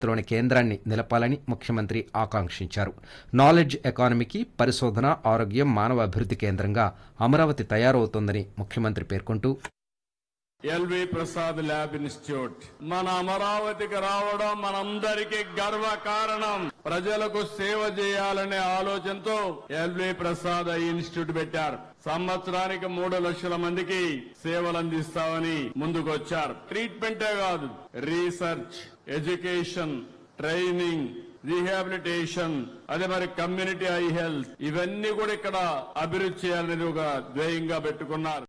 లోని కేంద్రాన్ని నిలపాలని ముఖ్యమంత్రి ఆకాంక్షించారు నాలెడ్జ్ ఎకానమీకి పరిశోధన ఆరోగ్యం మానవ అభివృద్ధి కేంద్రంగా అమరావతి తయారవుతోందని ముఖ్యమంత్రి పేర్కొంటూ ఎల్వి ప్రసాద్ ల్యాబ్ ఇన్స్టిట్యూట్ మన అమరావతికి రావడం మనందరికీ గర్వ కారణం ప్రజలకు సేవ చేయాలనే ఆలోచనతో ఎల్వి ప్రసాద్ ఐ ఇన్స్టిట్యూట్ పెట్టారు సంవత్సరానికి మూడు లక్షల మందికి సేవలు అందిస్తామని ముందుకొచ్చారు ట్రీట్మెంటే కాదు రీసెర్చ్ ఎడ్యుకేషన్ ట్రైనింగ్ రీహాబిలిటేషన్ అదే మరి కమ్యూనిటీ ఐ హెల్త్ ఇవన్నీ కూడా ఇక్కడ అభివృద్ధి చేయాలనేది ఒక ధ్యేయంగా పెట్టుకున్నారు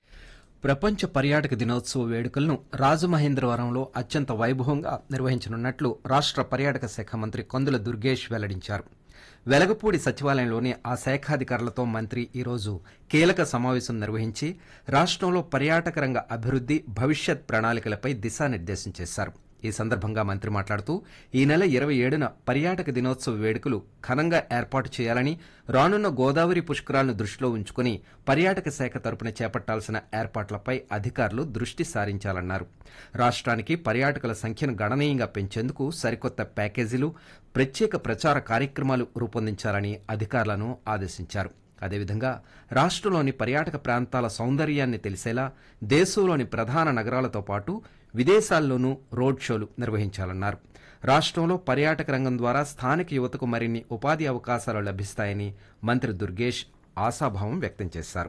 ప్రపంచ పర్యాటక దినోత్సవ వేడుకలను రాజమహేంద్రవరంలో అత్యంత వైభవంగా నిర్వహించనున్నట్లు రాష్ట్ర పర్యాటక శాఖ మంత్రి కందుల దుర్గేష్ వెల్లడించారు వెలగపూడి సచివాలయంలోని ఆ శాఖాధికారులతో మంత్రి ఈరోజు కీలక సమావేశం నిర్వహించి రాష్ట్రంలో పర్యాటక రంగ అభివృద్ధి భవిష్యత్ ప్రణాళికలపై దిశానిర్దేశం చేశారు ఈ సందర్భంగా మంత్రి మాట్లాడుతూ ఈ నెల ఇరవై ఏడున పర్యాటక దినోత్సవ వేడుకలు ఘనంగా ఏర్పాటు చేయాలని రానున్న గోదావరి పుష్కరాలను దృష్టిలో ఉంచుకుని పర్యాటక శాఖ తరపున చేపట్టాల్సిన ఏర్పాట్లపై అధికారులు దృష్టి సారించాలన్నారు రాష్ట్రానికి పర్యాటకుల సంఖ్యను గణనీయంగా పెంచేందుకు సరికొత్త ప్యాకేజీలు ప్రత్యేక ప్రచార కార్యక్రమాలు రూపొందించాలని అధికారులను ఆదేశించారు అదేవిధంగా రాష్ట్రంలోని పర్యాటక ప్రాంతాల సౌందర్యాన్ని తెలిసేలా దేశంలోని ప్రధాన నగరాలతో పాటు విదేశాల్లోనూ రోడ్ షోలు నిర్వహించాలన్నారు రాష్ట్రంలో పర్యాటక రంగం ద్వారా స్థానిక యువతకు మరిన్ని ఉపాధి అవకాశాలు లభిస్తాయని మంత్రి దుర్గేష్ ఆశాభావం వ్యక్తం చేశారు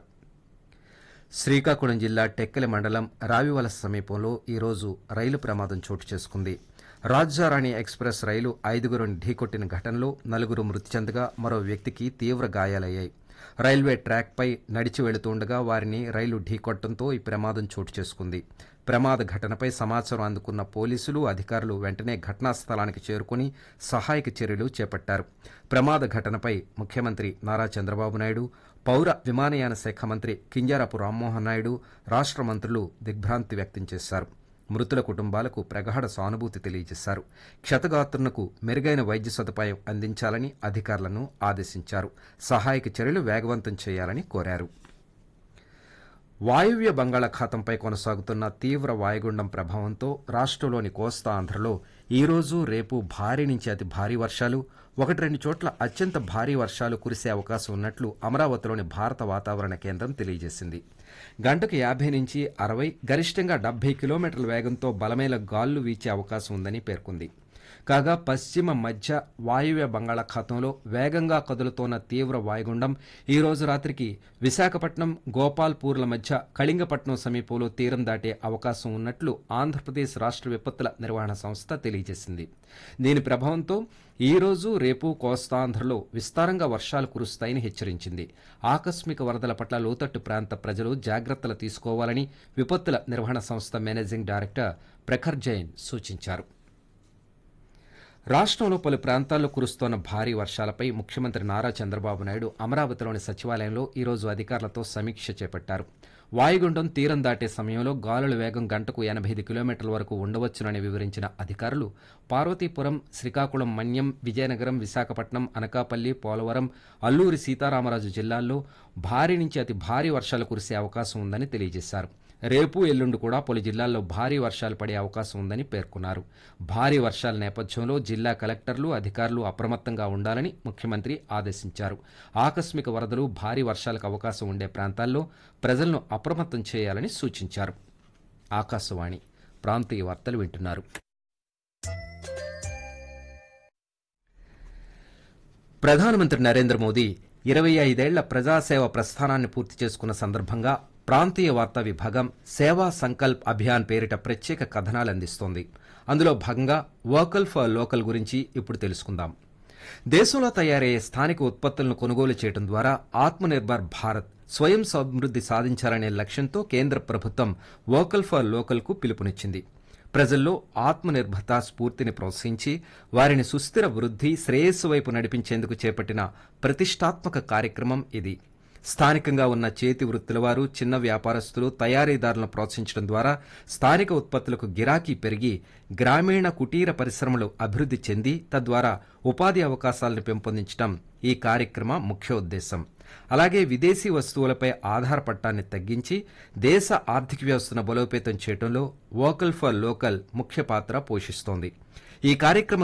శ్రీకాకుళం జిల్లా టెక్కలి మండలం రావివలస సమీపంలో ఈరోజు రైలు ప్రమాదం చోటు చేసుకుంది రాజ్యారాణి ఎక్స్ప్రెస్ రైలు ఐదుగురుని ఢీకొట్టిన ఘటనలో నలుగురు మృతి చెందగా మరో వ్యక్తికి తీవ్ర గాయాలయ్యాయి రైల్వే ట్రాక్పై నడిచి వెళుతుండగా వారిని రైలు ఢీకొట్టడంతో ఈ ప్రమాదం చోటు చేసుకుంది ప్రమాద ఘటనపై సమాచారం అందుకున్న పోలీసులు అధికారులు వెంటనే ఘటనా స్థలానికి చేరుకుని సహాయక చర్యలు చేపట్టారు ప్రమాద ఘటనపై ముఖ్యమంత్రి నారా చంద్రబాబు నాయుడు పౌర విమానయాన శాఖ మంత్రి కింజారపు రామ్మోహన్ నాయుడు రాష్ట్ర మంత్రులు దిగ్భ్రాంతి వ్యక్తం చేశారు మృతుల కుటుంబాలకు ప్రగాఢ సానుభూతి తెలియజేశారు క్షతగాత్రులకు మెరుగైన వైద్య సదుపాయం అందించాలని అధికారులను ఆదేశించారు సహాయక చర్యలు వేగవంతం చేయాలని కోరారు వాయువ్య బంగాళాఖాతంపై కొనసాగుతున్న తీవ్ర వాయుగుండం ప్రభావంతో రాష్ట్రంలోని కోస్తా ఆంధ్రలో ఈ రోజు రేపు భారీ నుంచి అతి భారీ వర్షాలు ఒకటి రెండు చోట్ల అత్యంత భారీ వర్షాలు కురిసే అవకాశం ఉన్నట్లు అమరావతిలోని భారత వాతావరణ కేంద్రం తెలియజేసింది గంటకు యాభై నుంచి అరవై గరిష్టంగా డెబ్బై కిలోమీటర్ల వేగంతో బలమైన గాలులు వీచే అవకాశం ఉందని పేర్కొంది కాగా పశ్చిమ మధ్య వాయువ్య బంగాళాఖాతంలో వేగంగా కదులుతోన్న తీవ్ర వాయుగుండం ఈ రోజు రాత్రికి విశాఖపట్నం గోపాల్పూర్ల మధ్య కళింగపట్నం సమీపంలో తీరం దాటే అవకాశం ఉన్నట్లు ఆంధ్రప్రదేశ్ రాష్ట్ర విపత్తుల నిర్వహణ సంస్థ తెలియజేసింది దీని ప్రభావంతో ఈ రోజు రేపు కోస్తాంధ్రలో విస్తారంగా వర్షాలు కురుస్తాయని హెచ్చరించింది ఆకస్మిక వరదల పట్ల లోతట్టు ప్రాంత ప్రజలు జాగ్రత్తలు తీసుకోవాలని విపత్తుల నిర్వహణ సంస్థ మేనేజింగ్ డైరెక్టర్ ప్రఖర్ జైన్ సూచించారు రాష్ట్రంలో పలు ప్రాంతాల్లో కురుస్తోన్న భారీ వర్షాలపై ముఖ్యమంత్రి నారా చంద్రబాబు నాయుడు అమరావతిలోని సచివాలయంలో ఈరోజు అధికారులతో సమీక్ష చేపట్టారు వాయుగుండం తీరం దాటే సమయంలో గాలుల వేగం గంటకు ఎనభై ఐదు కిలోమీటర్ల వరకు ఉండవచ్చునని వివరించిన అధికారులు పార్వతీపురం శ్రీకాకుళం మన్యం విజయనగరం విశాఖపట్నం అనకాపల్లి పోలవరం అల్లూరి సీతారామరాజు జిల్లాల్లో భారీ నుంచి అతి భారీ వర్షాలు కురిసే అవకాశం ఉందని తెలియజేశారు రేపు ఎల్లుండి కూడా పలు జిల్లాల్లో భారీ వర్షాలు పడే అవకాశం ఉందని పేర్కొన్నారు భారీ వర్షాల నేపథ్యంలో జిల్లా కలెక్టర్లు అధికారులు అప్రమత్తంగా ఉండాలని ముఖ్యమంత్రి ఆదేశించారు ఆకస్మిక వరదలు భారీ వర్షాలకు అవకాశం ఉండే ప్రాంతాల్లో ప్రజలను అప్రమత్తం చేయాలని సూచించారు ఆకాశవాణి ప్రాంతీయ వార్తలు వింటున్నారు ప్రధానమంత్రి నరేంద్ర మోదీ ఇరవై ఐదేళ్ల ప్రజాసేవ ప్రస్థానాన్ని పూర్తి చేసుకున్న సందర్భంగా ప్రాంతీయ వార్తా విభాగం సేవా సంకల్ప్ అభియాన్ పేరిట ప్రత్యేక కథనాలు అందిస్తోంది అందులో భాగంగా వోకల్ ఫర్ లోకల్ గురించి ఇప్పుడు తెలుసుకుందాం దేశంలో తయారయ్యే స్థానిక ఉత్పత్తులను కొనుగోలు చేయడం ద్వారా ఆత్మనిర్భర్ భారత్ స్వయం సమృద్ధి సాధించాలనే లక్ష్యంతో కేంద్ర ప్రభుత్వం వోకల్ ఫర్ లోకల్ కు పిలుపునిచ్చింది ప్రజల్లో ఆత్మనిర్భరత స్ఫూర్తిని ప్రోత్సహించి వారిని సుస్థిర వృద్ధి శ్రేయస్సు వైపు నడిపించేందుకు చేపట్టిన ప్రతిష్టాత్మక కార్యక్రమం ఇది స్థానికంగా ఉన్న చేతి వృత్తుల వారు చిన్న వ్యాపారస్తులు తయారీదారులను ప్రోత్సహించడం ద్వారా స్థానిక ఉత్పత్తులకు గిరాకీ పెరిగి గ్రామీణ కుటీర పరిశ్రమలు అభివృద్ధి చెంది తద్వారా ఉపాధి అవకాశాలను పెంపొందించడం ఈ కార్యక్రమ ముఖ్య ఉద్దేశం అలాగే విదేశీ వస్తువులపై ఆధారపడటాన్ని తగ్గించి దేశ ఆర్థిక వ్యవస్థను బలోపేతం చేయడంలో వోకల్ ఫర్ లోకల్ ముఖ్య పాత్ర పోషిస్తోంది ఈ కార్యక్రమం